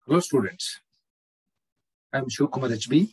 Hello, students. I am Shivkumar HB.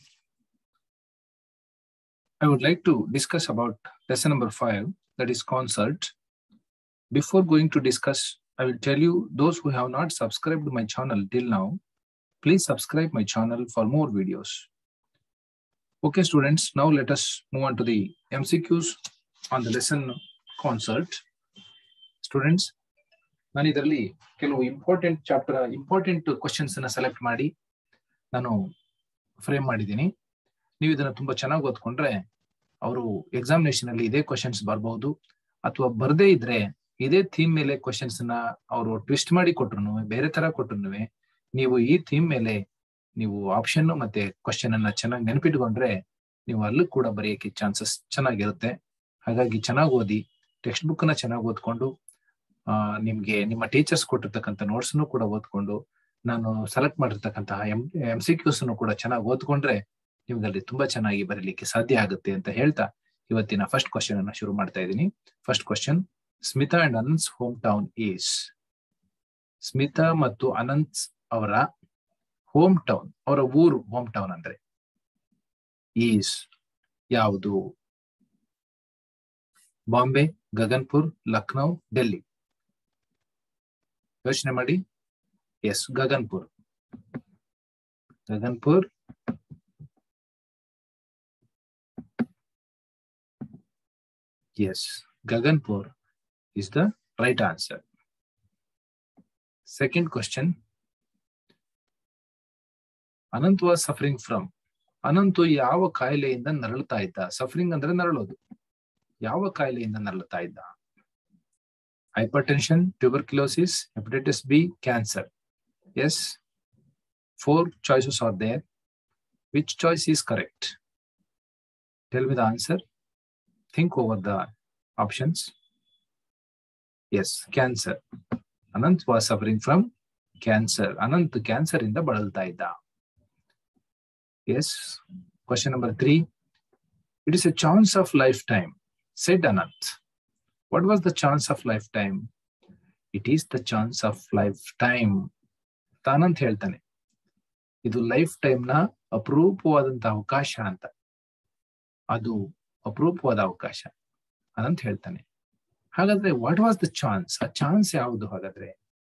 I would like to discuss about lesson number five, that is concert. Before going to discuss, I will tell you those who have not subscribed to my channel till now, please subscribe my channel for more videos. Okay, students, now let us move on to the MCQs on the lesson concert. Students, ನಾನು ಇದರಲ್ಲಿ ಕೆಲವು important chapter important questions ಅನ್ನ select ಮಾಡಿ ನಾನು frame ಮಾಡಿದ್ದೀನಿ ನೀವು ಇದನ್ನ ತುಂಬಾ ಚೆನ್ನಾಗಿ ಓದ್ಕೊಂಡ್ರೆ ಅವರು ಎಕ್ಸಾಮಿನೇಷನ್ ಅಲ್ಲಿ ಇದೇ ಕ್ವಶನ್ಸ್ ಬರ್ಬಹುದು ಅಥವಾ ಬರದೇ ಇದ್ರೆ ಇದೇ ಥೀಮ್ ಮೇಲೆ ಕ್ವಶನ್ಸ್ ನ ಅವರು ಟ್ವಿಸ್ಟ್ ಮಾಡಿ ಕೊಟ್ರು ಬೇರೆ ತರ ಕೊಟ್ರು ನೀವು ಈ ಥೀಮ್ ಮೇಲೆ ನೀವು ಆಪ್ಷನ್ ಮತ್ತೆ ಕ್ವಶನ್ ಅನ್ನ ಚೆನ್ನಾಗಿ ನೆನಪಿಟ್ಕೊಂಡ್ರೆ ನೀವು ಅಲ್ಲೂ ಕೂಡ ಬರೆಯಕ್ಕೆ ಚಾನ್ಸಸ್ ಚೆನ್ನಾಗಿರುತ್ತೆ ಹಾಗಾಗಿ ಚೆನ್ನಾಗಿ ಓದಿ ಟೆಕ್ಸ್ಟ್ ಬುಕ್ ನ ಚೆನ್ನಾಗಿ ಓದ್ಕೊಂಡು ಆ ನಿಮ್ಗೆ ನಿಮ್ಮ ಟೀಚರ್ಸ್ ಕೊಟ್ಟಿರ್ತಕ್ಕಂಥ ನೋಟ್ಸ್ ಕೂಡ ಓದ್ಕೊಂಡು ನಾನು ಸೆಲೆಕ್ಟ್ ಮಾಡಿರ್ತಕ್ಕಂತಹ ಎಂ ಎಂ ಸಿ ಕ್ಯೂಸ್ ಕೂಡ ಚೆನ್ನಾಗಿ ಓದ್ಕೊಂಡ್ರೆ ನಿಮ್ಗೆ ಅಲ್ಲಿ ತುಂಬಾ ಚೆನ್ನಾಗಿ ಬರೀಲಿಕ್ಕೆ ಸಾಧ್ಯ ಆಗುತ್ತೆ ಅಂತ ಹೇಳ್ತಾ ಇವತ್ತಿನ ಫಸ್ಟ್ ಕ್ವಶನ್ ಅನ್ನ ಶುರು ಮಾಡ್ತಾ ಇದ್ದೀನಿ first question Smita and Anant home town is Smita ಮತ್ತು ಅನಂತ್ ಅವರ ಹೋಮ್ ಟೌನ್ ಅವರ ಊರು ಹೋಮ್ ಟೌನ್ ಅಂದ್ರೆ ಈಸ್ ಯಾವುದು ಬಾಂಬೆ ಗಗನ್ಪುರ್ ಲಕ್ನೌ ಡೆಲ್ಲಿ ಯೋಚನೆ ಮಾಡಿ yes Gaganpur Gaganpur yes Gaganpur is the right answer. Second question. Anant was suffering from Anant ಯಾವ ಕಾಯಿಲೆಯಿಂದ ನರಳುತ್ತಾ ಇದ್ದ ಸಫರಿಂಗ್ ಅಂದ್ರೆ ನರಳೋದು ಯಾವ ಕಾಯಿಲೆಯಿಂದ ನರಳುತ್ತಾ ಇದ್ದ hypertension tuberculosis hepatitis B cancer yes four choices are there which choice is correct tell me the answer think over the options yes cancer Anant was suffering from cancer Anant cancer ಇಂದ ಬಳಲ್ತಾ ಇದ್ದ yes question number three it is a chance of lifetime said Anant what was the chance of lifetime it is the chance of lifetime Anant ಹೇಳ್ತಾನೆ ಇದು life time ನ ಅಪರೂಪವಾದಂತ ಅವಕಾಶ ಅಂತ ಅದು ಅಪರೂಪವಾದ ಅವಕಾಶ ಅನಂತ್ ಹೇಳ್ತಾನೆ ಹಾಗಾದ್ರೆ ವಾಟ್ ವಾಸ್ ದ ಚಾನ್ಸ್ ಆ ಚಾನ್ಸ್ ಯಾವುದು ಹಾಗಾದ್ರೆ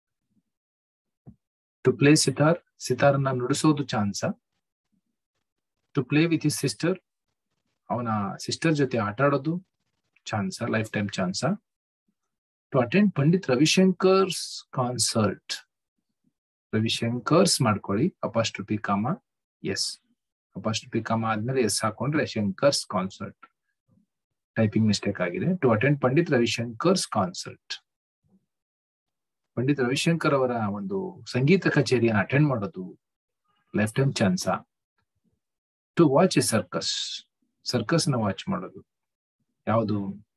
ಟು ಪ್ಲೇ ಸಿತಾರ್ ಸಿತಾರನ್ನ ನುಡಿಸೋದು chance to play with his sister ಅವನ ಸಿಸ್ಟರ್ ಜೊತೆ ಆಟ ಆಡೋದು chance lifetime chance to attend Pandit Ravishankar's concert Ravishankar's ಮಾಡ್ಕೊಳ್ಳಿ apostrophe comma S apostrophe comma ಆದ್ಮೇಲೆ ಎಸ್ ಹಾಕೊಂಡ್ರೆ ಶಂಕರ್ಸ್ ಕಾನ್ಸರ್ಟ್ ಟೈಪಿಂಗ್ ಮಿಸ್ಟೇಕ್ ಆಗಿದೆ to attend Pandit Ravishankar's concert Pandit Ravishankar ಅವರ ಒಂದು ಸಂಗೀತ ಕಚೇರಿಯನ್ನು ಅಟೆಂಡ್ ಮಾಡೋದು lifetime chance to watch A circus circus ನ ವಾಚ್ ಮಾಡೋದು ಯಾವುದು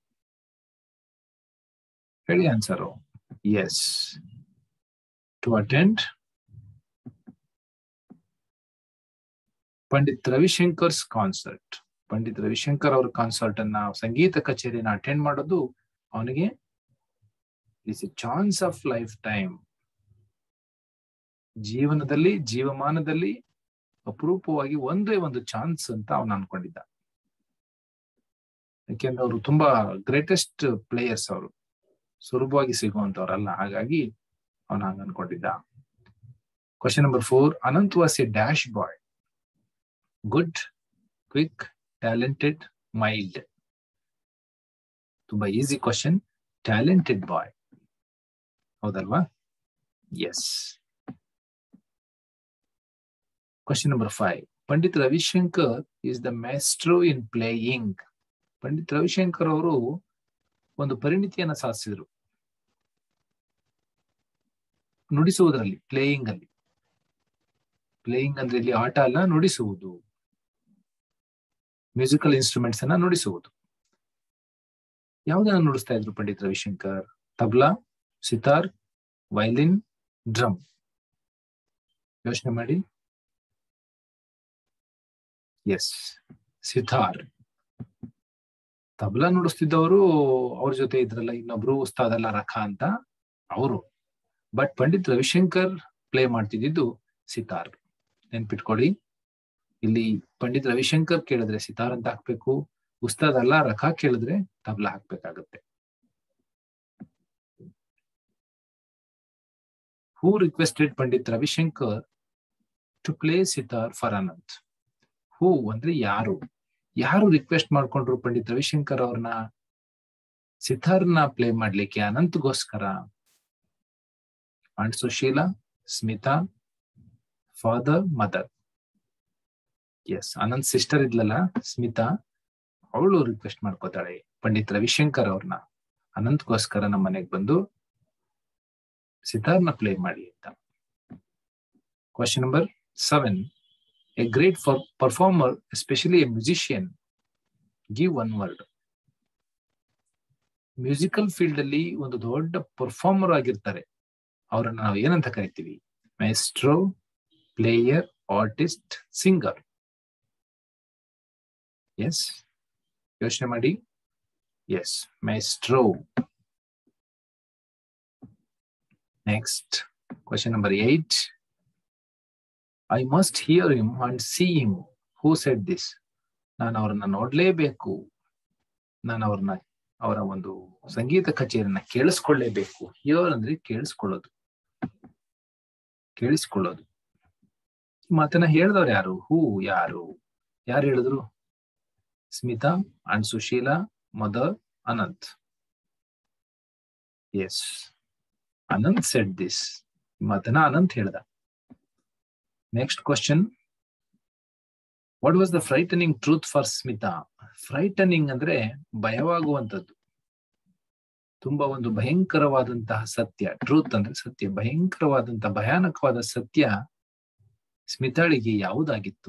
ಹೇಳಿ answer yes to attend Pandit Ravishankar's concert Pandit Ravishankar ಅವರ ಕಾನ್ಸರ್ಟ್ ಅನ್ನ ಸಂಗೀತ ಕಚೇರಿನ ಅಟೆಂಡ್ ಮಾಡೋದು ಅವನಿಗೆ is a chance of lifetime ಜೀವನದಲ್ಲಿ ಜೀವಮಾನದಲ್ಲಿ ಅಪರೂಪವಾಗಿ ಒಂದೇ ಒಂದು ಚಾನ್ಸ್ ಅಂತ ಅವನು ಅನ್ಕೊಂಡಿದ್ದ ಯಾಕೆಂದ್ರೆ ಅವರು ತುಂಬಾ ಗ್ರೇಟೆಸ್ಟ್ ಪ್ಲೇಯರ್ಸ್ ಅವರು ಸುಲಭವಾಗಿ ಸಿಗುವಂತವ್ರಲ್ಲ ಹಾಗಾಗಿ ಅವನು ಹಂಗ ಅನ್ಕೊಂಡಿದ್ದ question number four Anant was a dash boy good quick talented mild ತುಂಬಾ ಈಸಿ ಕ್ವಶನ್ ಟ್ಯಾಲೆಂಟೆಡ್ ಬಾಯ್ ಹೌದಲ್ವಾ yes question number five Pandit Ravishankar is the maestro in playing Pandit Ravishankar ಅವರು ಒಂದು ಪರಿಣಿತಿಯನ್ನ ಸಾಧಿಸಿದ್ರು ನುಡಿಸುವುದರಲ್ಲಿ ಪ್ಲೇಯಿಂಗ್ ಅಲ್ಲಿ ಪ್ಲೇಯಿಂಗ್ ಅಂದ್ರೆ ಇಲ್ಲಿ ಆಟ ಅಲ್ಲ ನುಡಿಸುವುದು ಮ್ಯೂಸಿಕಲ್ ಇನ್ಸ್ಟ್ರೂಮೆಂಟ್ಸ್ ಅನ್ನ ನುಡಿಸುವುದು ಯಾವುದನ್ನ ನುಡಿಸ್ತಾ ಇದ್ರು ಪಂಡಿತ್ ರವಿಶಂಕರ್ ತಬ್ಲಾ ಸಿತಾರ್ ವೈಲಿನ್ ಡ್ರಮ್ ಯೋಚನೆ ಮಾಡಿ ಎಸ್ ಸಿತಾರ್ ತಬಲಾ ನುಡಿಸ್ತಿದ್ದವರು ಅವ್ರ ಜೊತೆ ಇದ್ರಲ್ಲ ಇನ್ನೊಬ್ರು ಉಸ್ತಾದಲ್ಲ ರಖ ಅಂತ ಅವರು ಬಟ್ ಪಂಡಿತ್ ರವಿಶಂಕರ್ ಪ್ಲೇ ಮಾಡ್ತಿದ್ದು ಸಿತಾರ್ ನೆನ್ಪಿಟ್ಕೊಳ್ಳಿ ಇಲ್ಲಿ ಪಂಡಿತ್ ರವಿಶಂಕರ್ ಕೇಳಿದ್ರೆ ಸಿತಾರ್ ಅಂತ ಹಾಕ್ಬೇಕು ಉಸ್ತಾದ್ ಅಲ್ಲಾ ರಖಾ ಕೇಳಿದ್ರೆ ತಬ್ಲಾ ಹಾಕ್ಬೇಕಾಗತ್ತೆ who requested Pandit Ravishankar to play sitar for Anant who ಅಂದ್ರೆ ಯಾರು ಯಾರು ರಿಕ್ವೆಸ್ಟ್ ಮಾಡ್ಕೊಂಡ್ರು ಪಂಡಿತ್ ರವಿಶಂಕರ್ ಅವ್ರನ್ನ ಸಿತಾರ್ನ ಪ್ಲೇ ಮಾಡ್ಲಿಕ್ಕೆ ಅನಂತ್ಗೋಸ್ಕರ and Sushila Smita father mother yes Anant sister ಇದ್ಲಲ್ಲ ಸ್ಮಿತಾ ಅವಳು ರಿಕ್ವೆಸ್ಟ್ ಮಾಡ್ಕೋತಾಳೆ ಪಂಡಿತ್ ರವಿಶಂಕರ್ ಅವ್ರನ್ನ ಅನಂತ್ಗೋಸ್ಕರ ನಮ್ಮ ಮನೆಗೆ ಬಂದು ಸಿತಾರ್ನ ಪ್ಲೇ ಮಾಡಿ ಅಂತ question number seven a great for performer especially a musician give one word musical field ಅಲ್ಲಿ ಒಂದು ದೊಡ್ಡ ಪರ್ಫಾರ್ಮರ್ ಆಗಿರ್ತಾರೆ ಅವರನ್ನ ನಾವು ಏನಂತ ಕರಿತೀವಿ maestro player artist singer yes ಯೋಚನೆ ಮಾಡಿ yes maestro next question number eight I must hear him and see him who said this ನಾನು ಅವ್ರನ್ನ ನೋಡ್ಲೇಬೇಕು ನಾನು ಅವ್ರನ್ನ ಅವರ ಒಂದು ಸಂಗೀತ ಕಚೇರಿಯನ್ನ ಕೇಳಿಸ್ಕೊಳ್ಳೇಬೇಕು ಹಿಯರ್ ಅಂದ್ರೆ ಕೇಳಿಸ್ಕೊಳ್ಳೋದು ಕೇಳಿಸ್ಕೊಳ್ಳೋದು ಮಾತನ್ನ ಹೇಳಿದವ್ರು ಯಾರು ಹೂ ಯಾರು ಯಾರು ಹೇಳಿದ್ರು Smita and Sushila mother Anant yes Anant said this ಮಾತನ್ನ ಅನಂತ್ ಹೇಳ್ದ next question what was the frightening truth for Smita frightening ಅಂದ್ರೆ ಭಯವಾಗುವಂಥದ್ದು ತುಂಬಾ ಒಂದು ಭಯಂಕರವಾದಂತಹ ಸತ್ಯ ಟ್ರೂತ್ ಅಂದ್ರೆ ಸತ್ಯ ಭಯಂಕರವಾದಂತಹ ಭಯಾನಕವಾದ ಸತ್ಯ ಸ್ಮಿತಾಳಿಗೆ ಯಾವುದಾಗಿತ್ತು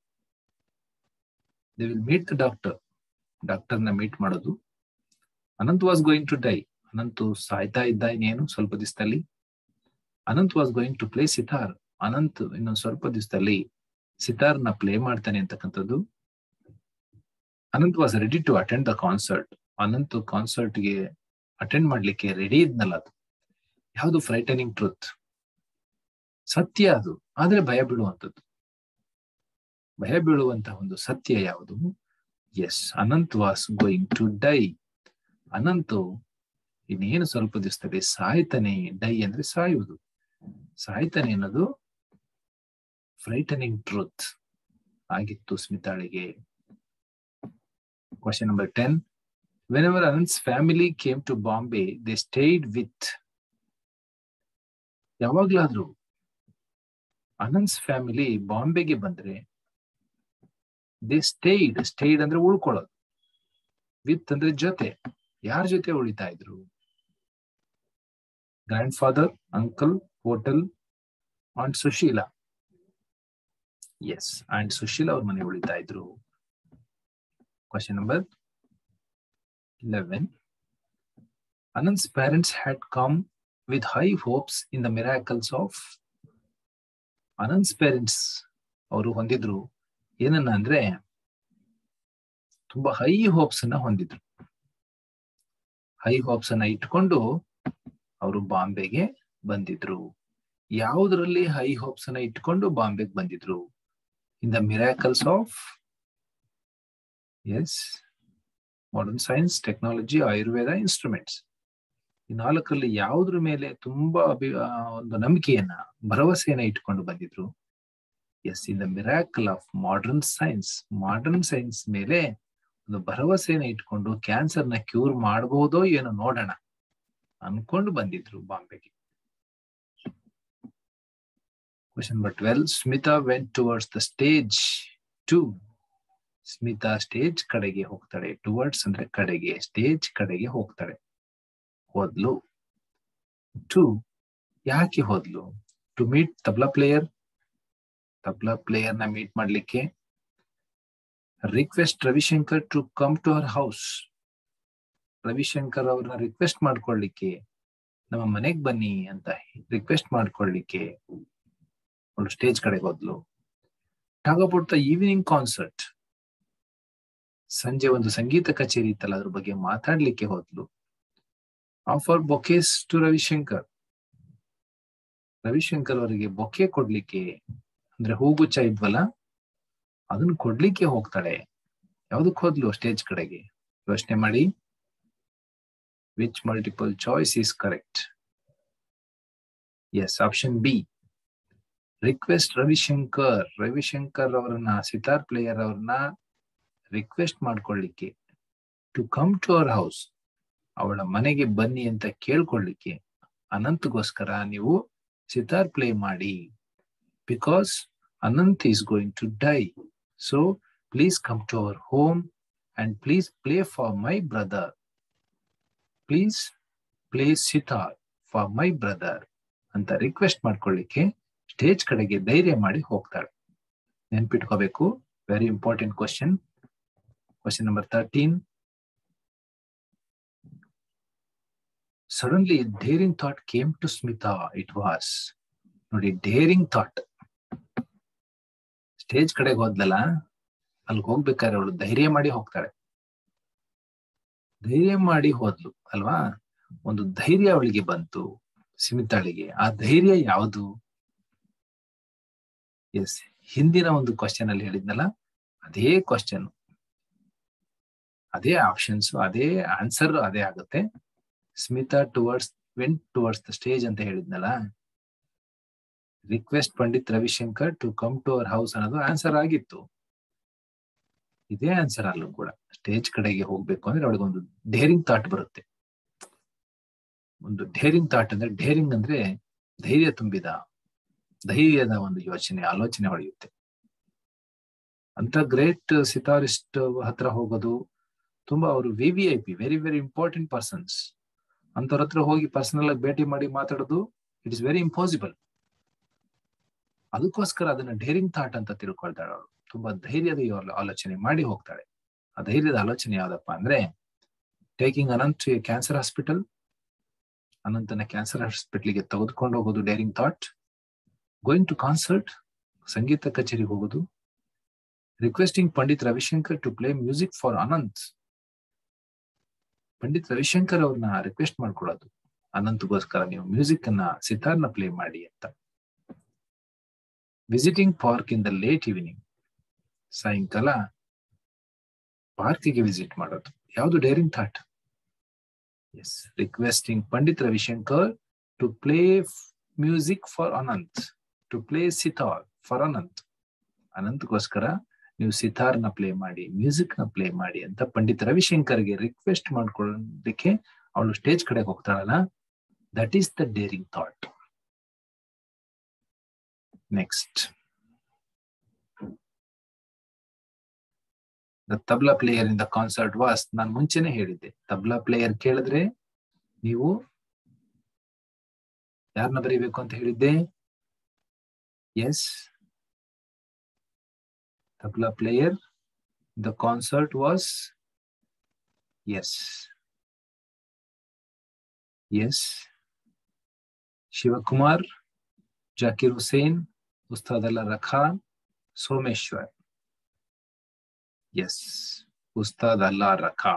they will meet the doctor ಡಾಕ್ಟರ್ನ ಮೀಟ್ ಮಾಡೋದು Anant was going to die Anant ಸಾಯ್ತಾ ಇದ್ದ ಇನ್ನೇನು ಸ್ವಲ್ಪ ದಿವಸದಲ್ಲಿ Anant was going to play sitar Anant ಇನ್ನೊಂದು ಸ್ವಲ್ಪ ದಿವಸದಲ್ಲಿ ಸಿತಾರ್ನ ಪ್ಲೇ ಮಾಡ್ತಾನೆ ಅಂತಕ್ಕಂಥದ್ದು Anant was ready to attend the concert Anant ಕಾನ್ಸರ್ಟ್ಗೆ ಅಟೆಂಡ್ ಮಾಡ್ಲಿಕ್ಕೆ ರೆಡಿ ಇದ್ನಲ್ಲ ಅದು ಯಾವುದು ಫ್ರೈಟನಿಂಗ್ ಟ್ರೂತ್ ಸತ್ಯ ಅದು ಆದ್ರೆ ಭಯ ಬೀಳುವಂಥದ್ದು ಭಯ ಬೀಳುವಂತಹ ಒಂದು ಸತ್ಯ ಯಾವುದು yes Anant was going to die Anant ಇನ್ನೇನು ಸ್ವಲ್ಪ ದಿವಸದಲ್ಲಿ ಸಾಯ್ತಾನೆ ಡೈ ಅಂದ್ರೆ ಸಾಯುವುದು ಸಾಯ್ತಾನೆ ಅನ್ನೋದು ಫ್ರೈಟನಿಂಗ್ ಟ್ರೂತ್ ಆಗಿತ್ತು ಸ್ಮಿತಾಳಿಗೆ question number ten whenever Anant's family came to Bombay they stayed with ಯಾವಾಗ್ಲಾದ್ರೂ ಅನಂತ್ಸ್ ಫ್ಯಾಮಿಲಿ ಬಾಂಬೆಗೆ ಬಂದ್ರೆ ದೇ ಸ್ಟೇಡ್ ಸ್ಟೇಡ್ ಅಂದ್ರೆ ಉಳ್ಕೊಳ್ಳೋದು ವಿತ್ ಅಂದ್ರೆ ಜೊತೆ ಯಾರ ಜೊತೆ ಉಳಿತಾ ಇದ್ರು grandfather uncle hotel and Sushila yes and Sushila ಅವ್ರ ಮನೆ ಉಳಿತಾ ಇದ್ರು question number eleven Anant's parents had come with high hopes in the miracles of Anant's parents ಅವರು ಹೊಂದಿದ್ರು ಏನನ್ನ ಅಂದ್ರೆ ತುಂಬಾ ಹೈ ಹೋಪ್ಸ್ ಅನ್ನ ಹೊಂದಿದ್ರು ಹೈ ಹೋಪ್ಸ್ ಅನ್ನ ಇಟ್ಕೊಂಡು ಅವರು ಬಾಂಬೆಗೆ ಬಂದಿದ್ರು ಯಾವುದರಲ್ಲಿ ಹೈ ಹೋಪ್ಸ್ ಅನ್ನ ಇಟ್ಕೊಂಡು ಬಾಂಬೆಗೆ ಬಂದಿದ್ರು in the miracles of yes modern science technology Ayurveda instruments ಈ ನಾಲ್ಕರಲ್ಲಿ ಯಾವುದ್ರ ಮೇಲೆ ತುಂಬಾ ಅಭಿ ಒಂದು ನಂಬಿಕೆಯನ್ನ ಭರವಸೆಯನ್ನ ಇಟ್ಕೊಂಡು ಬಂದಿದ್ರು yes in the miracle of modern science modern science ಮೇಲೆ ಒಂದು ಭರವಸೆಯನ್ನ ಇಟ್ಕೊಂಡು ಕ್ಯಾನ್ಸರ್ನ ಕ್ಯೂರ್ ಮಾಡಬಹುದೋ ಏನೋ ನೋಡೋಣ ಅನ್ಕೊಂಡು ಬಂದಿದ್ರು ಬಾಂಬೆಗೆ question number twelve Smita went towards the stage to Smita stage ಕಡೆಗೆ ಹೋಗ್ತಾಳೆ ಟುವರ್ಡ್ಸ್ ಅಂದ್ರೆ ಕಡೆಗೆ ಸ್ಟೇಜ್ ಕಡೆಗೆ ಹೋಗ್ತಾಳೆ ಹೋದ್ಲು ಟು ಯಾಕೆ ಹೋದ್ಲು to meet tabla player tabla player ನ ಮೀಟ್ ಮಾಡ್ಲಿಕ್ಕೆ request Ravishankar to come to our house Ravishankar ಅವ್ರನ್ನ ರಿಕ್ವೆಸ್ಟ್ ಮಾಡ್ಕೊಳ್ಳಿಕ್ಕೆ ನಮ್ಮ ಮನೆಗ್ ಬನ್ನಿ ಅಂತ ರಿಕ್ವೆಸ್ಟ್ ಮಾಡ್ಕೊಳ್ಳಿಕ್ಕೆ ಅವಳು ಸ್ಟೇಜ್ ಕಡೆಗೆ ಹೋದ್ಲು talk about the evening concert ಸಂಜೆ ಒಂದು ಸಂಗೀತ ಕಚೇರಿ ಇತ್ತಲ್ಲ ಅದ್ರ ಬಗ್ಗೆ ಮಾತಾಡ್ಲಿಕ್ಕೆ ಹೋದ್ಲು offer bouquets to Ravishankar Ravishankar ಅವರಿಗೆ ಬೊಕ್ಕೆ ಕೊಡ್ಲಿಕ್ಕೆ ಅಂದ್ರೆ ಹೂಗುಚ್ಚ ಇದ್ವಲ್ಲ ಅದನ್ನ ಕೊಡ್ಲಿಕ್ಕೆ ಹೋಗ್ತಾಳೆ ಯಾವ್ದಕ್ ಹೋದ್ಲು ಸ್ಟೇಜ್ ಕಡೆಗೆ ಯೋಚನೆ ಮಾಡಿ which multiple choice is correct yes option B request Ravishankar Ravishankar ಅವರನ್ನ ಸಿತಾರ್ ಪ್ಲೇಯರ್ ಅವ್ರನ್ನ ರಿಕ್ವೆಸ್ಟ್ ಮಾಡ್ಕೊಳ್ಳಿಕ್ಕೆ to come to our house ಅವಳ ಮನೆಗೆ ಬನ್ನಿ ಅಂತ ಕೇಳ್ಕೊಳ್ಳಿಕ್ಕೆ ಅನಂತ್ಗೋಸ್ಕರ ನೀವು ಸಿತಾರ್ ಪ್ಲೇ ಮಾಡಿ because Anant is going to die so please come to our home and please play for my brother please play sitar for my brother ಅಂತ ರಿಕ್ವೆಸ್ಟ್ ಮಾಡ್ಕೊಳ್ಳಿಕ್ಕೆ ಸ್ಟೇಜ್ ಕಡೆಗೆ ಧೈರ್ಯ ಮಾಡಿ ಹೋಗ್ತಾಳೆ ನೆನ್ಪಿಟ್ಕೋಬೇಕು very important question question number thirteen suddenly daring thought came to Smita it was ನೋಡಿ daring thought stage ಕಡೆಗೆ ಹೋದ್ಲಲ್ಲ ಅಲ್ಲಿ ಹೋಗ್ಬೇಕಾದ್ರೆ ಅವಳು ಧೈರ್ಯ ಮಾಡಿ ಹೋಗ್ತಾಳೆ ಧೈರ್ಯ ಮಾಡಿ ಹೋದ್ಲು ಅಲ್ವಾ ಒಂದು ಧೈರ್ಯ ಅವಳಿಗೆ ಬಂತು ಸ್ಮಿತಾಳಿಗೆ ಆ ಧೈರ್ಯ ಯಾವುದು ಎಸ್ ಹಿಂದಿನ ಒಂದು ಕ್ವಶನ್ ಅಲ್ಲಿ ಹೇಳಿದ್ನಲ್ಲ ಅದೇ ಕ್ವಶನ್ ಅದೇ ಆಪ್ಷನ್ಸ್ ಅದೇ ಆನ್ಸರ್ ಅದೇ ಆಗುತ್ತೆ Smita towards went towards the stage ಅಂತ ಹೇಳಿದ್ನಲ್ಲ request Pandit Ravishankar to come to our house ಅನ್ನೋದು ಆನ್ಸರ್ ಆಗಿತ್ತು ಇದೇ ಆನ್ಸರ್ ಅಲ್ಲೂ ಕೂಡ ಸ್ಟೇಜ್ ಕಡೆಗೆ ಹೋಗ್ಬೇಕು ಅಂದ್ರೆ ಅವಳಿಗೆ ಒಂದು ಡೇರಿಂಗ್ ಥಾಟ್ ಬರುತ್ತೆ ಒಂದು ಡೇರಿಂಗ್ ಥಾಟ್ ಅಂದ್ರೆ ಡೇರಿಂಗ್ ಅಂದ್ರೆ ಧೈರ್ಯ ತುಂಬಿದ ಧೈರ್ಯದ ಒಂದು ಯೋಚನೆ ಆಲೋಚನೆ ಹೊಳೆಯುತ್ತೆ ಅಂತ ಗ್ರೇಟ್ ಸಿತಾರಿಸ್ಟ್ ಹತ್ರ ಹೋಗೋದು ತುಂಬಾ ಅವರು V V I P very very important persons ಅಂತವ್ರ ಹತ್ರ ಹೋಗಿ ಪರ್ಸನಲ್ ಆಗಿ ಭೇಟಿ ಮಾಡಿ ಮಾತಾಡೋದು ಇಟ್ ಇಸ್ ವೆರಿ ಇಂಪಾಸಿಬಲ್ ಅದಕ್ಕೋಸ್ಕರ ಅದನ್ನ ಡೇರಿಂಗ್ ಥಾಟ್ ಅಂತ ತಿಳ್ಕೊಳ್ತಾಳೆ ಅವಳು ತುಂಬಾ ಧೈರ್ಯದ ಆಲೋಚನೆ ಮಾಡಿ ಹೋಗ್ತಾಳೆ ಆ ಧೈರ್ಯದ ಆಲೋಚನೆ ಯಾವ್ದಪ್ಪ ಅಂದ್ರೆ taking Anant to cancer hospital ಅನಂತನ ಕ್ಯಾನ್ಸರ್ ಹಾಸ್ಪಿಟಲ್ಗೆ ತೆಗೆದುಕೊಂಡು ಹೋಗೋದು daring thought going to concert ಸಂಗೀತ ಕಚೇರಿಗೆ ಹೋಗೋದು requesting Pandit Ravishankar to play music for Anant Pandit Ravishankar ಅವ್ರನ್ನ ರಿಕ್ವೆಸ್ಟ್ ಮಾಡ್ಕೊಳ್ಳೋದು ಅನಂತ್ಗೋಸ್ಕರ ನೀವು ಮ್ಯೂಸಿಕ್ ಅನ್ನ ಸಿತಾರ್ನ ಪ್ಲೇ ಮಾಡಿ ಅಂತ visiting park in the late evening ಸಾಯಂಕಾಲ ಪಾರ್ಕಿಗೆ ವಿಸಿಟ್ ಮಾಡೋದು ಯಾವುದು daring thought yes requesting Pandit Ravishankar to play music for Anant to play sitar for Anant ಅನಂತ್ಗೋಸ್ಕರ ನೀವು ಸಿತಾರ್ನ ಪ್ಲೇ ಮಾಡಿ ಮ್ಯೂಸಿಕ್ ನ ಪ್ಲೇ ಮಾಡಿ ಅಂತ ಪಂಡಿತ್ ರವಿಶಂಕರ್ಗೆ ರಿಕ್ವೆಸ್ಟ್ ಮಾಡ್ಕೊಳ್ಳೋದಕ್ಕೆ ಅವಳು ಸ್ಟೇಜ್ ಕಡೆಗೆ ಹೋಗ್ತಾಳಲ್ಲ that is the daring thought next the tabla player in the concert was ನಾನು ಮುಂಚೆನೆ ಹೇಳಿದ್ದೆ ತಬ್ಲಾ ಪ್ಲೇಯರ್ ಕೇಳಿದ್ರೆ ನೀವು ಯಾರನ್ನ ಬರೀಬೇಕು ಅಂತ ಹೇಳಿದ್ದೆ yes tabla player the concert was yes yes Shivakumar Zakir Hussain Ustad Alla Rakha Someshwar yes Ustad Alla Rakha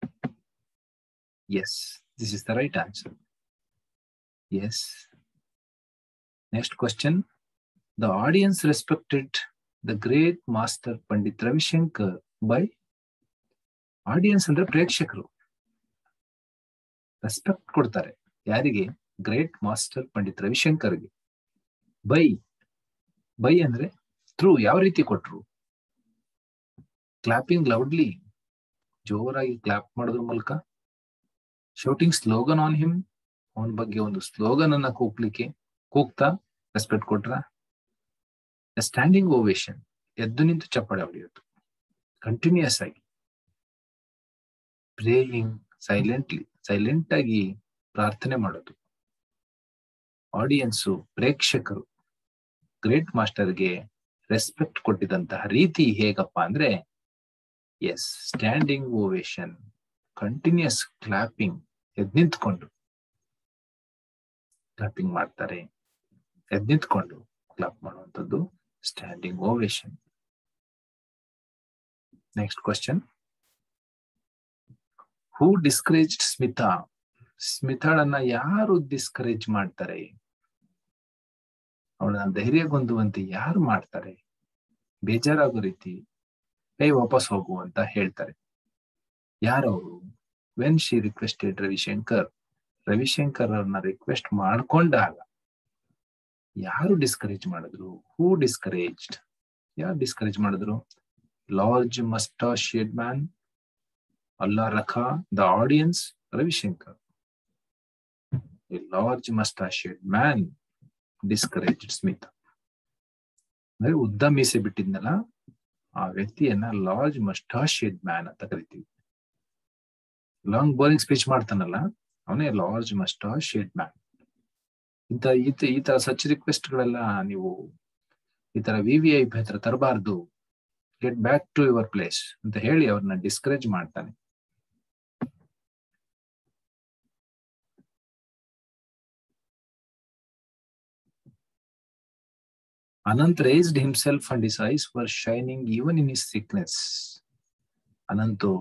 yes this is the right answer yes next question the audience respected the great master Pandit Ravishankar by audience ಅಂದ್ರೆ ಪ್ರೇಕ್ಷಕರು ರೆಸ್ಪೆಕ್ಟ್ ಕೊಡ್ತಾರೆ ಯಾರಿಗೆ ಗ್ರೇಟ್ ಮಾಸ್ಟರ್ ಪಂಡಿತ್ ರವಿಶಂಕರ್ಗೆ ಬೈ ಬೈ ಅಂದ್ರೆ ಥ್ರೂ ಯಾವ ರೀತಿ ಕೊಟ್ರು clapping loudly ಜೋರಾಗಿ ಕ್ಲಾಪ್ ಮಾಡೋದ್ರ ಮೂಲಕ ಶೌಟಿಂಗ್ ಸ್ಲೋಗನ್ ಆನ್ ಹಿಮ್ ಅವನ ಬಗ್ಗೆ ಒಂದು ಸ್ಲೋಗನ್ ಅನ್ನ ಕೂಗ್ಲಿಕ್ಕೆ ಕೂಗ್ತಾ ರೆಸ್ಪೆಕ್ಟ್ ಕೊಟ್ರ ಸ್ಟ್ಯಾಂಡಿಂಗ್ ಓವೇಶನ್ ಎದ್ದು ನಿಂತು ಚಪ್ಪಾಳೆ ಹೊಡೆಯೋದು ಕಂಟಿನ್ಯೂಸ್ ಆಗಿ ಪ್ರೇಯಿಂಗ್ ಸೈಲೆಂಟ್ಲಿ ಸೈಲೆಂಟ್ ಆಗಿ ಪ್ರಾರ್ಥನೆ ಮಾಡೋದು ಆಡಿಯನ್ಸು ಪ್ರೇಕ್ಷಕರು ಗ್ರೇಟ್ ಮಾಸ್ಟರ್ಗೆ ರೆಸ್ಪೆಕ್ಟ್ ಕೊಟ್ಟಿದಂತಹ ರೀತಿ ಹೇಗಪ್ಪ ಅಂದ್ರೆ yes standing ovation continuous clapping ಎದ್ ನಿಂತ್ಕೊಂಡು ಕ್ಲಾಪಿಂಗ್ ಮಾಡ್ತಾರೆ ಎದ್ ನಿಂತ್ಕೊಂಡು ಕ್ಲಾಪ್ ಮಾಡುವಂಥದ್ದು standing ovation next question who discourage Smita ಸ್ಮಿತಾಳನ್ನ ಯಾರು ಡಿಸ್ಕರೇಜ್ ಮಾಡ್ತಾರೆ ಅವಳನ್ನ ಧೈರ್ಯಗೊಂದುವಂತೆ ಯಾರು ಮಾಡ್ತಾರೆ ಬೇಜಾರಾಗೋ ರೀತಿ ಏ ವಾಪಸ್ ಹೋಗು ಅಂತ ಹೇಳ್ತಾರೆ ಯಾರವರು when she requested Ravishankar Ravishankar ಅವ್ರನ್ನ ರಿಕ್ವೆಸ್ಟ್ ಮಾಡ್ಕೊಂಡಾಗ ಯಾರು ಡಿಸ್ಕರೇಜ್ ಮಾಡಿದ್ರು ಹೂ ಡಿಸ್ಕರೇಜ್ಡ್ ಯಾರು ಡಿಸ್ಕರೇಜ್ ಮಾಡಿದ್ರು large mustachioed man Alla Rakha the audience Ravishankar large mustachioed man discouraged Smita ಅಂದ್ರೆ ಉದ್ದ ಮೀಸೆ ಬಿಟ್ಟಿದ್ನಲ್ಲ ಆ ವ್ಯಕ್ತಿಯನ್ನ ಲಾರ್ಜ್ ಮಸ್ಟಾಶಿಯಡ್ ಮ್ಯಾನ್ ಅಂತ ಕರಿತೀವಿ ಲಾಂಗ್ ಬೋರಿಂಗ್ ಸ್ಪೀಚ್ ಮಾಡ್ತಾನಲ್ಲ ಅವನೇ ಲಾರ್ಜ್ ಮಸ್ಟಾಶಿಯಡ್ ಮ್ಯಾನ್ ಇಂತ ಈತ ಈ ತರ ಸಚ್ ರಿಕ್ವೆಸ್ಟ್ ಗಳೆಲ್ಲ ನೀವು ಈ ತರ ವಿ ವಿ ಐ ಹತ್ರ ತರಬಾರ್ದು get back to your place ಅಂತ ಹೇಳಿ ಅವ್ರನ್ನ ಡಿಸ್ಕರೇಜ್ ಮಾಡ್ತಾನೆ Anant raised himself and his eyes were shining even in his sickness Anant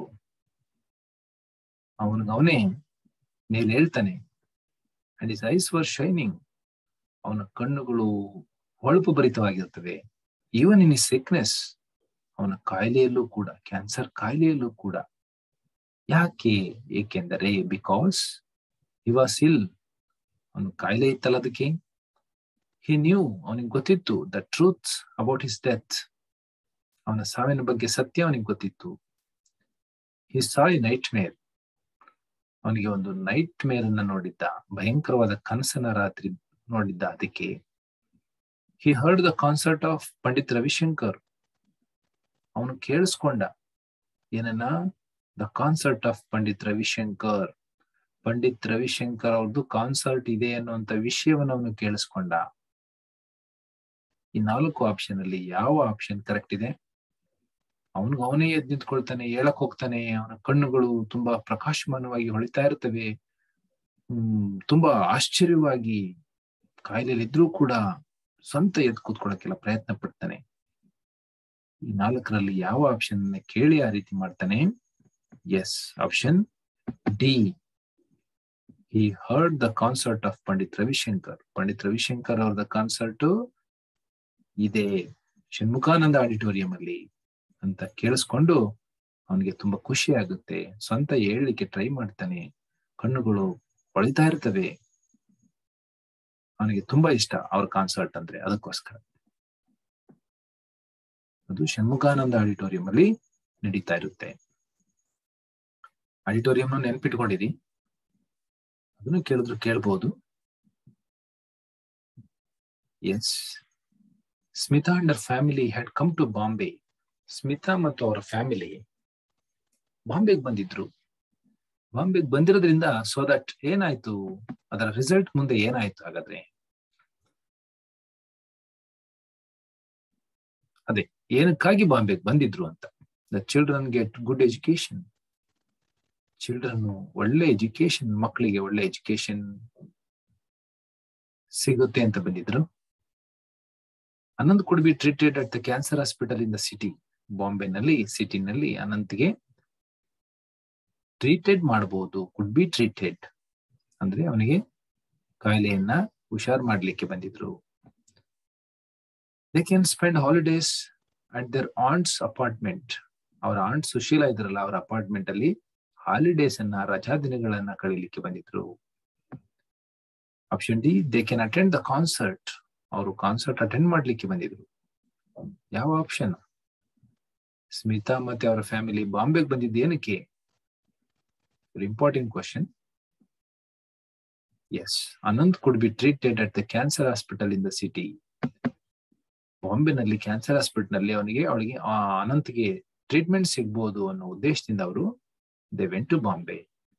ಅವನಿಗೆ ಅವನೇ ಮೇಲೆ ಹೇಳ್ತಾನೆ and his eyes were shining ಅವನ ಕಣ್ಣುಗಳು ಹೊಳಪು ಭರಿತವಾಗಿರ್ತವೆ ಈವನ್ ಇನ್ ಇಸ್ ಸಿಕ್ನೆಸ್ ಅವನ ಕಾಯಿಲೆಯಲ್ಲೂ ಕೂಡ ಕ್ಯಾನ್ಸರ್ ಕಾಯಿಲೆಯಲ್ಲೂ ಕೂಡ ಯಾಕೆ ಏಕೆಂದರೆ ಬಿಕಾಸ್ ವಾಸ್ ಇಲ್ ಅವನು ಕಾಯಿಲೆ ಇತ್ತಲ್ಲ ಅದಕ್ಕೆ ಹಿ ನ್ಯೂ ಅವನಿಗೆ ಗೊತ್ತಿತ್ತು the truth about his death ಅವನ ಸಾವಿನ ಬಗ್ಗೆ ಸತ್ಯ ಅವನಿಗೆ ಗೊತ್ತಿತ್ತು ಹಿ ಸಾಯ್ ನೈಟ್ ಮೇರ್ ಅವನಿಗೆ ಒಂದು ನೈಟ್ ಮೇರ್ ಅನ್ನ ನೋಡಿದ್ದ ಭಯಂಕರವಾದ ಕನಸನ ರಾತ್ರಿ ನೋಡಿದ್ದ ಅದಕ್ಕೆ he heard the concert of Pandit Ravishankar ಅವನು ಕೇಳಿಸ್ಕೊಂಡ ಏನನ್ನ the concert of Pandit Ravishankar Pandit Ravishankar ಅವ್ರದ್ದು ಕಾನ್ಸರ್ಟ್ ಇದೆ ಅನ್ನುವಂತ ವಿಷಯವನ್ನು ಅವನು ಕೇಳಿಸ್ಕೊಂಡ ಈ ನಾಲ್ಕು ಆಪ್ಷನ್ ಅಲ್ಲಿ ಯಾವ ಆಪ್ಷನ್ ಕರೆಕ್ಟ್ ಇದೆ ಅವನಿಗೆ ಅವನೇ ಎದ್ ನಿಂತ್ಕೊಳ್ತಾನೆ ಹೇಳಕ್ ಹೋಗ್ತಾನೆ ಅವನ ಕಣ್ಣುಗಳು ತುಂಬಾ ಪ್ರಕಾಶಮಾನವಾಗಿ ಹೊಳಿತಾ ಇರ್ತವೆ ಹ್ಮ್ ತುಂಬಾ ಆಶ್ಚರ್ಯವಾಗಿ ಕಾಯಿಲೆಯಲ್ಲಿದ್ರೂ ಕೂಡ ಸ್ವಂತ ಎದ್ದು ಕೂತ್ಕೊಳ್ಳೋಕೆಲ್ಲ ಪ್ರಯತ್ನ ಪಡ್ತಾನೆ ಈ ನಾಲ್ಕರಲ್ಲಿ ಯಾವ ಆಪ್ಷನ್ ಕೇಳಿ ಆ ರೀತಿ ಮಾಡ್ತಾನೆ yes option D he heard the concert of Pandit Ravishankar Pandit Ravishankar ಅವ್ರದ ಕಾನ್ಸರ್ಟ್ ಇದೆ ಷಣ್ಮುಖಾನಂದ ಆಡಿಟೋರಿಯಂ ಅಲ್ಲಿ ಅಂತ ಕೇಳಿಸ್ಕೊಂಡು ಅವನಿಗೆ ತುಂಬಾ ಖುಷಿ ಆಗುತ್ತೆ ಸ್ವಂತ ಹೇಳಲಿಕ್ಕೆ ಟ್ರೈ ಮಾಡ್ತಾನೆ ಕಣ್ಣುಗಳು ಹೊಳಿತಾ ಇರ್ತವೆ ಅವನಿಗೆ ತುಂಬಾ ಇಷ್ಟ ಅವ್ರ ಕಾನ್ಸರ್ಟ್ ಅಂದ್ರೆ ಅದಕ್ಕೋಸ್ಕರ ಅದು ಷಣ್ಮುಖಾನಂದ ಆಡಿಟೋರಿಯಂ ಅಲ್ಲಿ ನಡೀತಾ ಇರುತ್ತೆ ಆಡಿಟೋರಿಯಂ ನೆನ್ಪಿಟ್ಕೊಂಡಿರಿ ಅದನ್ನು ಕೇಳಿದ್ರು ಕೇಳ್ಬಹುದು yes Smita and our family had come to Bombay Smita ಮತ್ತು ಅವರ ಫ್ಯಾಮಿಲಿ ಬಾಂಬೆಗೆ ಬಂದಿದ್ರು ಬಾಂಬೆಗೆ ಬಂದಿರೋದ್ರಿಂದ ಸೊ ದಟ್ ಏನಾಯ್ತು ಅದರ ರಿಸಲ್ಟ್ ಮುಂದೆ ಏನಾಯ್ತು ಹಾಗಾದ್ರೆ ಅದೇ ಏನಕ್ಕಾಗಿ ಬಾಂಬೆಗೆ ಬಂದಿದ್ರು ಅಂತ the children get good education children ಒಳ್ಳೆ ಎಜುಕೇಶನ್ ಮಕ್ಕಳಿಗೆ ಒಳ್ಳೆ ಎಜುಕೇಶನ್ ಸಿಗುತ್ತೆ ಅಂತ ಬಂದಿದ್ರು Anant could be treated at the cancer hospital in the city ಬಾಂಬೆನಲ್ಲಿ ಸಿಟಿನಲ್ಲಿ ಅನಂತ್ಗೆ ಟ್ರೀಟೆಡ್ ಮಾಡಬಹುದು ಕುಡ್ ಬಿ ಟ್ರೀಟೆಡ್ ಅಂದ್ರೆ ಅವನಿಗೆ ಕಾಯಿಲೆಯನ್ನ ಹುಷಾರ್ ಮಾಡ್ಲಿಕ್ಕೆ ಬಂದಿದ್ರು they can spend holidays at their aunt's apartment ಅವರ ಆಂಟ್ ಸುಶೀಲಾ ಇದ್ರಲ್ಲ ಅವರ ಅಪಾರ್ಟ್ಮೆಂಟ್ ಅಲ್ಲಿ ಹಾಲಿಡೇಸ್ ಅನ್ನ ರಜಾ ದಿನಗಳನ್ನ ಕಳೀಲಿಕ್ಕೆ ಬಂದಿದ್ರು option D they can attend the concert ಅವರು ಕಾನ್ಸರ್ಟ್ ಅಟೆಂಡ್ ಮಾಡ್ಲಿಕ್ಕೆ ಬಂದಿದ್ರು ಯಾವ ಆಪ್ಷನ್ ಸ್ಮಿತಾ ಮತ್ತೆ ಅವರ ಫ್ಯಾಮಿಲಿ ಬಾಂಬೆಗೆ ಬಂದಿದ್ದು ಏನಕ್ಕೆ important question is Anant could be treated at the cancer hospital in the city ಬಾಂಬೆನಲ್ಲಿ ಕ್ಯಾನ್ಸರ್ ಹಾಸ್ಪಿಟಲ್ ನಲ್ಲಿ ಅವನಿಗೆ ಅವಳಿಗೆ ಅನಂತ್ಗೆ ಟ್ರೀಟ್ಮೆಂಟ್ ಸಿಗ್ಬೋದು ಅನ್ನೋ ಉದ್ದೇಶದಿಂದ ಅವರು they went to Bombay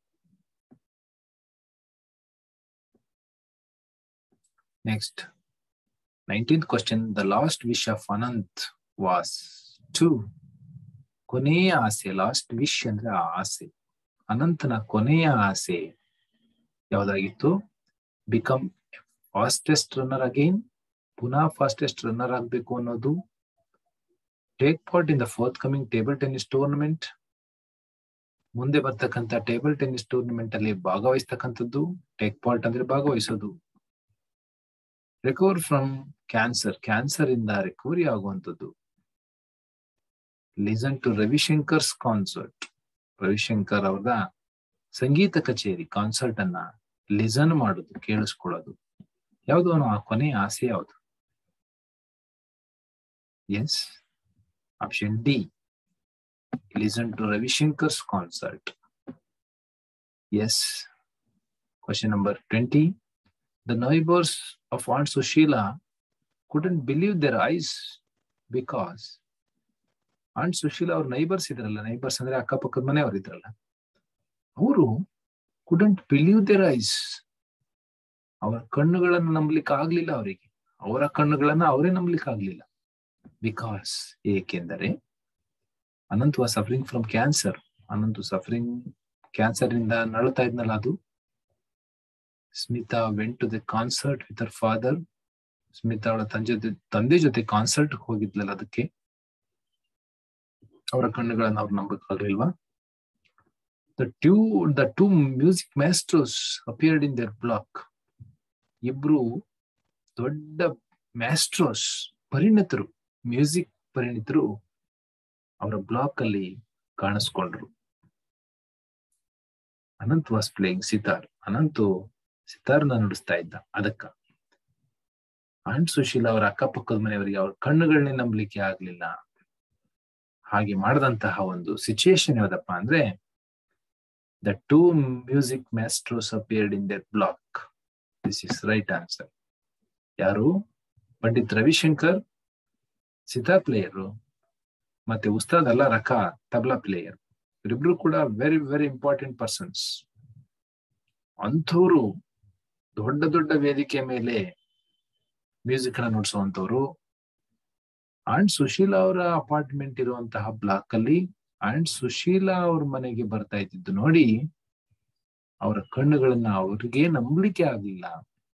next nineteenth question the last wish of Anant was to ಕೊನೆಯ ಆಸೆ ಲಾಸ್ಟ್ ವಿಶ್ ಅಂದ್ರೆ ಆ ಆಸೆ ಅನಂತನ ಕೊನೆಯ ಆಸೆ ಯಾವ್ದಾಗಿತ್ತು ಬಿಕಮ್ ಫಾಸ್ಟೆಸ್ಟ್ ರನ್ನರ್ ಅಗೈನ್ ಪುನಃ ಫಾಸ್ಟೆಸ್ಟ್ ರನ್ನರ್ ಆಗ್ಬೇಕು ಅನ್ನೋದು take part in the forthcoming table tennis tournament ಮುಂದೆ ಬರ್ತಕ್ಕಂಥ ಟೇಬಲ್ ಟೆನ್ನಿಸ್ ಟೂರ್ನಮೆಂಟ್ ಅಲ್ಲಿ ಭಾಗವಹಿಸ್ತಕ್ಕಂಥದ್ದು ಟೇಕ್ ಪಾರ್ಟ್ ಅಂದ್ರೆ ಭಾಗವಹಿಸೋದು ರಿಕವರ್ ಫ್ರಮ್ ಕ್ಯಾನ್ಸರ್ ಕ್ಯಾನ್ಸರ್ ಇಂದ ರಿಕವರಿ ಆಗುವಂಥದ್ದು listen to Ravishankar's concert Ravishankar ಅವರ ಸಂಗೀತ ಕಚೇರಿ ಕಾನ್ಸರ್ಟ್ ಅನ್ನ ಲಿಸನ್ ಮಾಡೋದು ಕೇಳಿಸ್ಕೊಳ್ಳೋದು ಯಾವುದು ಅವನು ಆ ಕೊನೆಯ ಆಸೆ ಯಾವುದು is option D listen to Ravishankar's concert is question number twenty the neighbours of aunt Sushila couldn't believe their eyes because aunt Sushila ಅವ್ರ ನೈಬರ್ಸ್ ಇದ್ರಲ್ಲ ನೈಬರ್ಸ್ ಅಂದ್ರೆ ಅಕ್ಕಪಕ್ಕದ ಮನೆಯವ್ರು ಇದ್ರಲ್ಲ ಅವರು ಕುಡಂಟ್ ಬಿಲೀವ್ ದೇರ್ ಐಸ್ ಅವರ ಕಣ್ಣುಗಳನ್ನು ನಂಬಲಿಕ್ಕೆ ಆಗ್ಲಿಲ್ಲ ಅವರಿಗೆ ಅವರ ಕಣ್ಣುಗಳನ್ನ ಅವರೇ ನಂಬಲಿಕ್ಕೆ ಆಗ್ಲಿಲ್ಲ ಬಿಕಾಸ್ ಏಕೆಂದರೆ Anant was suffering from cancer Anant suffering cancer ಇಂದ ನಳ್ತಾ ಇದ್ನಲ್ಲ ಅದು Smita went to the concert with ಅವರ್ ಫಾದರ್ ಸ್ಮಿತಾ ಅವಳ ತಂದೆ ತಂದೆ ಜೊತೆ ಕಾನ್ಸರ್ಟ್ ಹೋಗಿದ್ಲಲ್ಲ ಅದಕ್ಕೆ ಅವರ ಕಣ್ಣುಗಳನ್ನ ಅವ್ರು ನಂಬಕ್ಕಾಗ್ಲಿಲ್ವಾ the two the two music masters appeared in their block ಇಬ್ರು ದೊಡ್ಡ ಮ್ಯಾಸ್ಟ್ರೋಸ್ ಪರಿಣಿತರು ಮ್ಯೂಸಿಕ್ ಪರಿಣಿತರು ಅವರ ಬ್ಲಾಕ್ ಅಲ್ಲಿ ಕಾಣಿಸ್ಕೊಂಡ್ರು ಅನಂತ್ ವಾಸ್ ಪ್ಲೇಯಿಂಗ್ ಸಿತಾರ್ ಅನಂತು ಸಿತಾರ್ನ ನುಡಿಸ್ತಾ ಇದ್ದ ಅದಕ್ಕ ಆಂಟ್ ಸುಶೀಲ ಅವರ ಅಕ್ಕಪಕ್ಕದ ಮನೆಯವರಿಗೆ ಅವ್ರ ಕಣ್ಣುಗಳನ್ನೇ ನಂಬಲಿಕ್ಕೆ ಆಗ್ಲಿಲ್ಲ ಹಾಗೆ ಮಾಡದಂತಹ ಒಂದು ಸಿಚುಯೇಷನ್ ಯಾವ್ದಪ್ಪ ಅಂದ್ರೆ the two music maestros appeared in their block this is right answer ಯಾರು ಪಂಡಿತ್ ರವಿಶಂಕರ್ ಸಿತಾರ್ ಪ್ಲೇಯರು ಮತ್ತೆ ಉಸ್ತಾದ್ ಅಲ್ಲ ರಖಾ ತಬ್ಲಾ ಪ್ಲೇಯರ್ ಇವರಿಬ್ರು ಕೂಡ ವೆರಿ ವೆರಿ ಇಂಪಾರ್ಟೆಂಟ್ ಪರ್ಸನ್ಸ್ ಅಂಥವ್ರು ದೊಡ್ಡ ದೊಡ್ಡ ವೇದಿಕೆ ಮೇಲೆ ಮ್ಯೂಸಿಕ್ ನ ನುಡಿಸುವಂತವ್ರು ಅಂಡ್ ಸುಶೀಲಾ ಅವರ ಅಪಾರ್ಟ್ಮೆಂಟ್ ಇರುವಂತಹ ಬ್ಲಾಕ್ ಅಲ್ಲಿ ಅಂಡ್ ಸುಶೀಲಾ ಅವ್ರ ಮನೆಗೆ ಬರ್ತಾ ಇದ್ದಿದ್ದು ನೋಡಿ ಅವರ ಕಣ್ಣುಗಳನ್ನ ಅವ್ರಿಗೆ ನಂಬಲಿಕ್ಕೆ ಆಗ್ಲಿಲ್ಲ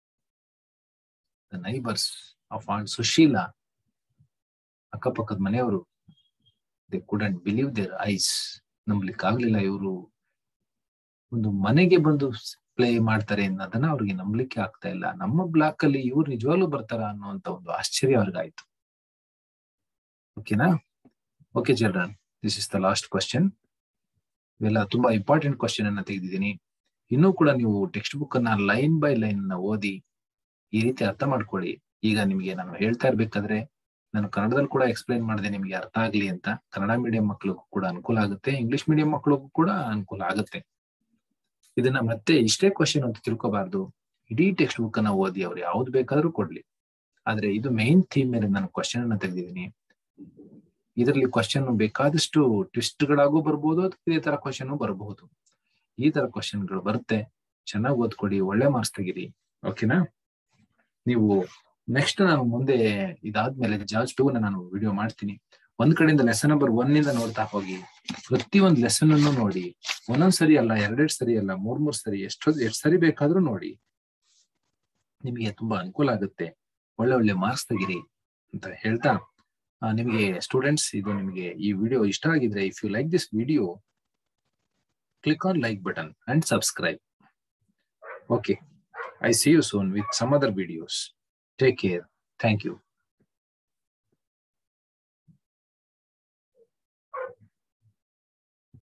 the neighbours of aunt Sushila ಅಕ್ಕಪಕ್ಕದ ಮನೆಯವರು they couldn't believe their eyes ನಂಬಲಿಕ್ಕೆ ಆಗ್ಲಿಲ್ಲ ಇವರು ಒಂದು ಮನೆಗೆ ಬಂದು ಪ್ಲೇ ಮಾಡ್ತಾರೆ ಅನ್ನೋದನ್ನ ಅವ್ರಿಗೆ ನಂಬಲಿಕ್ಕೆ ಆಗ್ತಾ ಇಲ್ಲ ನಮ್ಮ ಬ್ಲಾಕ್ ಅಲ್ಲಿ ಇವ್ರು ನಿಜವಾಗ್ಲೂ ಬರ್ತಾರ ಅನ್ನುವಂತ ಒಂದು ಆಶ್ಚರ್ಯ ಅವ್ರಿಗಾಯ್ತು ಓಕೆನಾ okay children this is the last question ಇವೆಲ್ಲ ತುಂಬಾ ಇಂಪಾರ್ಟೆಂಟ್ ಕ್ವಶನ್ ಅನ್ನ ತೆಗೆದಿದ್ದೀನಿ ಇನ್ನೂ ಕೂಡ ನೀವು ಟೆಕ್ಸ್ಟ್ ಬುಕ್ ಅನ್ನ ಲೈನ್ ಬೈ ಲೈನ್ ನ ಓದಿ ಈ ರೀತಿ ಅರ್ಥ ಮಾಡ್ಕೊಳ್ಳಿ ಈಗ ನಿಮಗೆ ನಾನು ಹೇಳ್ತಾ ಇರ್ಬೇಕಾದ್ರೆ ನಾನು ಕನ್ನಡದಲ್ಲಿ ಕೂಡ ಎಕ್ಸ್ಪ್ಲೈನ್ ಮಾಡಿದೆ ನಿಮ್ಗೆ ಅರ್ಥ ಆಗ್ಲಿ ಅಂತ ಕನ್ನಡ ಮೀಡಿಯಂ ಮಕ್ಕಳಿಗೂ ಕೂಡ ಅನುಕೂಲ ಆಗುತ್ತೆ ಇಂಗ್ಲಿಷ್ ಮೀಡಿಯಂ ಮಕ್ಕಳಿಗೂ ಕೂಡ ಅನುಕೂಲ ಆಗುತ್ತೆ ಇದನ್ನ ಮತ್ತೆ ಇಷ್ಟೇ ಕ್ವಶನ್ ಅಂತ ತಿಳ್ಕೋಬಾರ್ದು ಇಡೀ ಟೆಕ್ಸ್ಟ್ ಬುಕ್ ಅನ್ನ ಓದಿ ಅವ್ರು ಯಾವ್ದು ಬೇಕಾದ್ರೂ ಕೊಡ್ಲಿ ಆದ್ರೆ ಇದು ಮೈನ್ ಥೀಮ್ ಮೇಲೆ ನಾನು ಕ್ವಶನ್ ಅನ್ನ ತೆಗೆದಿದ್ದೀನಿ ಇದರಲ್ಲಿ ಕ್ವಶನ್ ಬೇಕಾದಷ್ಟು ಟ್ವಿಸ್ಟ್ ಗಳಾಗೂ ಬರ್ಬೋದು ಅಥವಾ ಇದೇ ತರ ಕ್ವಶನ್ ಬರಬಹುದು ಈ ತರ ಕ್ವಶನ್ಗಳು ಬರುತ್ತೆ ಚೆನ್ನಾಗಿ ಓದ್ಕೊಡಿ ಒಳ್ಳೆ ಮಾರ್ಕ್ಸ್ ತೆಗಿರಿ ಓಕೆನಾ ನೀವು ನೆಕ್ಸ್ಟ್ ನಾನು ಮುಂದೆ ಇದಾದ್ಮೇಲೆ ಜಾರ್ಜ್ ಟೂ ನಾನು ವಿಡಿಯೋ ಮಾಡ್ತೀನಿ ಒಂದ್ ಕಡೆಯಿಂದ ಲೆಸನ್ ನಂಬರ್ ಒನ್ ಇಂದ ನೋಡ್ತಾ ಹೋಗಿ ಪ್ರತಿ ಒಂದ್ ಲೆಸನ್ ಅನ್ನು ನೋಡಿ ಒಂದೊಂದ್ ಸರಿ ಅಲ್ಲ ಎರಡೆರಡು ಸರಿ ಅಲ್ಲ ಮೂರ್ ಮೂರ್ ಸರಿ ಎಷ್ಟೋ ಎಷ್ಟ್ ಸರಿ ಬೇಕಾದ್ರೂ ನೋಡಿ ನಿಮಗೆ ತುಂಬಾ ಅನುಕೂಲ ಆಗುತ್ತೆ ಒಳ್ಳೆ ಒಳ್ಳೆ ಮಾರ್ಕ್ಸ್ ತೆಗಿರಿ ಅಂತ ಹೇಳ್ತಾ ನಿಮಗೆ ಸ್ಟೂಡೆಂಟ್ಸ್ ಇದು ನಿಮಗೆ ಈ ವಿಡಿಯೋ ಇಷ್ಟ ಆಗಿದ್ರೆ if you like this video click on like button and subscribe okay I see you soon with some other videos take care thank you